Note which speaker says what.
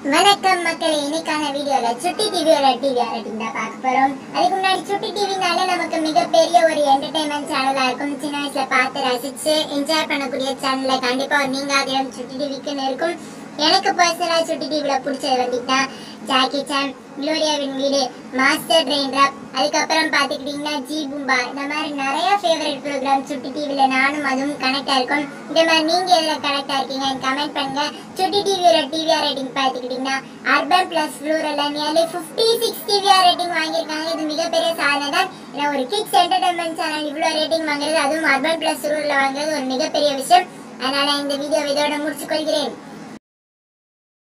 Speaker 1: வணக்கம் மக்களே இன்னைக்கான வீடியோல சுட்டி டிவியோட டிவி ரேட்டிங் தான் பார்க்க போறோம் அதுக்கு முன்னாடி சுட்டி டிவினால நமக்கு மிகப்பெரிய ஒரு என்டர்டைன்மெண்ட் சேனலா இருக்கும் சின்ன வயசுல பார்த்து ரசிச்சு என்ஜாய் பண்ணக்கூடிய சேனல்ல கண்டிப்பா ஒரு நீங்க அதிகம் சுட்டி டிவிக்குன்னு இருக்கும் எனக்கு பர்சனலா சுட்டி டிவில பிடிச்சது வந்துட்டா ஜாக்கி சான் குளோரியாவின் வீடு மாஸ்டர் ட்ரெயின் ராப் அதுக்கப்புறம் பார்த்துக்கிட்டிங்கன்னா ஜி பூம்பா இந்த மாதிரி நிறைய ஃபேவரட் ப்ரோக்ராம் சுட்டி டிவியில் நானும் அதுவும் கனெக்டாக இருக்கும் இந்த மாதிரி நீங்கள் எதில் கனெக்டாக இருக்கீங்க கமெண்ட் பண்ணுங்க சுட்டி டிவியோட டிவிஆர் ரேட்டிங் பார்த்துக்கிட்டிங்கன்னா அர்பன் ப்ளஸ் ஃப்ளூரில் nearly fifty six TVR rating வாங்கியிருக்காங்க இது மிகப்பெரிய சாதனை தான் ஏன்னா ஒரு கிட்ஸ் என்டர்டைன்மெண்ட் சேனல் இவ்வளோ ரேட்டிங் வாங்குறது அதுவும் அர்பன் ப்ளஸ் ஃப்ளூரில் வாங்குறது ஒரு மிகப்பெரிய விஷயம் அதனால் இந்த வீடியோ இதோட முடிச்சுக்கொள்கிறேன்